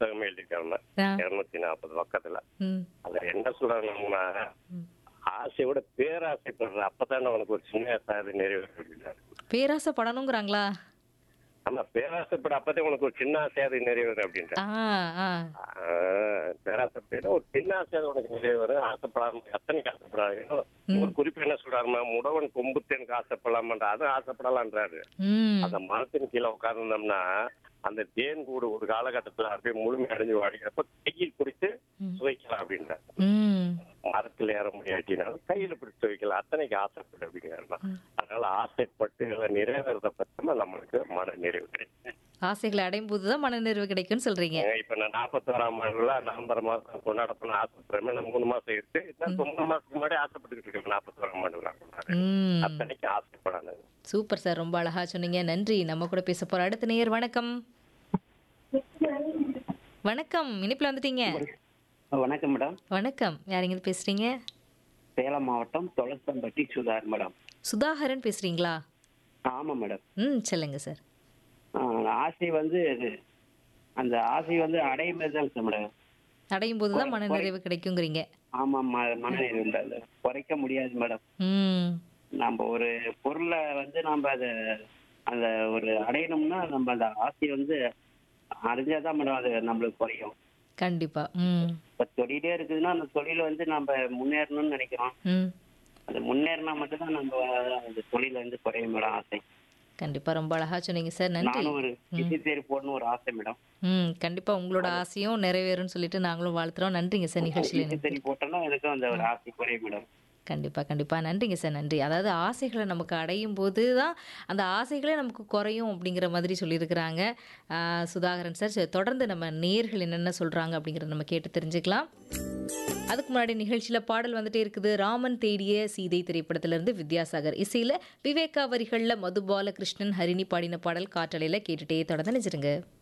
புத்தகமே எழுதியிருக்காங்க ஆ. இருநூத்தி நாற்பது பக்கத்துல ம் அதுல என்ன சொல்றாங்கன்னா ஆசையோட பேராசைப்படுற அப்பதான் உனக்கு ஒரு சின்ன சாதி நிறைவேறும் அப்படின்னாரு பேராசை படணுங்கிறாங்களா ஆமா பேராசைப்பட அப்பதான் உனக்கு ஒரு சின்ன ஆசையாது நிறைவேறும் அப்படின்ற ஆ ஆ பேராசைப்பட ஒரு சின்ன ஆசையாது உனக்கு நிறைவேறும் ஆசைப்படாம அத்தனைக்கு ஆசைப்படாது ஒரு குறிப்பு என்ன சொல்றாருமா முடவன் கொம்புத்தேனுக்கு ஆசைப்படலாமன்ற அதுவும் ஆசைப்படலான்றாரு ம் அந்த மரத்தின் கீழே உட்கார்ந்தோம்னா அந்த தேன் கூடு ஒரு காலகட்டத்துல அப்படியே முழுமை அடைஞ்சு வாடிக்கிறப்ப கையில் பிடித்து சுவைக்கலாம் அப்படின்றார் ம் மரத்தில் ஏற முடியாட்டினாலும் கையில பிடிச்சு வைக்கலாம் அத்தனைக்கு ஆசைப்படு அப்படிங்கிறாருமா அதனால ஆசைப்பட்டு இதை நிறைவேறத பத்தினா நம்மளுக்கு மன நிறைவு கிடைக்கும் ஆசைகளை அடையும் போது தான் மனநிறைவு கிடைக்கும்னு சொல்றீங்க ஏங்க, இப்ப நான் நாற்பத்தோராம் ஆண்டுல நவம்பர் மாசம் கொண்டாட போன ஆசைப்படுறேன் நான் மூணு மாசம் இருக்கு நான் இப்ப மூணு மாசத்துக்கு முன்னாடி ஆசைப்பட்டுக்கிட்டு இருக்கேன் நாற்பத்தோராம் ஆண்டுல கொண்டாடு ம் அத்தனைக்கு ஆசைப்படாது சூப்பர் சார் ரொம்ப அழகா சொன்னீங்க நன்றி நம்ம கூட பேச போற அடுத்த நேயர் வணக்கம் வணக்கம் இனிப்புல வந்துட்டீங்க வணக்கம் மேடம் வணக்கம் யாருங்க பேசுறீங்க சேலம் மாவட்டம் தொலசம்பட்டி சுதார் மேடம் சுதாகரன் பேசுறீங்களா ஆமா மேடம் ம் சொல்லுங்க சார் ஆஹ் ஆசை வந்து இது- அந்த ஆசை வந்து அடையும் போது தான் இருக்கு மேடம் அடையும் போது தான் மனநிறைவு கிடைக்குங்கிறீங்க ஆமா ம- மனநிறைவு உண்டு. அது குறைக்க முடியாது மேடம் ம் நம்ம ஒரு பொருளை வந்து நம்ம அதை அந்த ஒரு அடையணும்னா நம்ம அந்த ஆசையை வந்து அறிஞ்சாதான் மேடம் அது நம்மளுக்கு குறையும் கண்டிப்பா ம் இப்ப தொழிலே இருக்குதுன்னா அந்த தொழில வந்து நம்ம முன்னேறணும்னு நினைக்கிறோம் ம் அது முன்னேறினா மட்டும்தான் நம்ம அந்த தொழில வந்து குறையும் மேடம் ஆசை கண்டிப்பா ரொம்ப அழகா சொன்னீங்க சார் நன்றி நானும் ஒரு விசை தேர்வு போடணும் ஒரு ஆசை மேடம் ம் கண்டிப்பா உங்களோட ஆசையும் நிறைவேறும்னு சொல்லிட்டு நாங்களும் வாழ்த்துறோம் நன்றிங்க சார் நிகழ்ச்சியில் விசை தேர்வு போட்டோம்னா எனக்கும் அந்த ஒரு ஆசை குறையும் மேடம் கண்டிப்பா கண்டிப்பா நன்றிங்க சார் நன்றி அதாவது ஆசைகளை நமக்கு அடையும் போது தான் அந்த ஆசைகளே நமக்கு குறையும் அப்படிங்கிற மாதிரி சொல்லியிருக்கிறாங்க ஆஹ் சுதாகரன் சார் சரி, தொடர்ந்து நம்ம நேர்கள் என்னென்ன சொல்றாங்க அப்படிங்கிறத நம்ம கேட்டு தெரிஞ்சுக்கலாம் அதுக்கு முன்னாடி நிகழ்ச்சியில் பாடல் வந்துட்டே இருக்குது ராமன் தேடிய சீதை திரைப்படத்திலிருந்து வித்யாசாகர் இசையில் விவேகா வரிகளில் மதுபாலகிருஷ்ணன் ஹரிணி பாடின பாடல் காற்றலையில் கேட்டுட்டே தொடர்ந்து நினைச்சிருங்க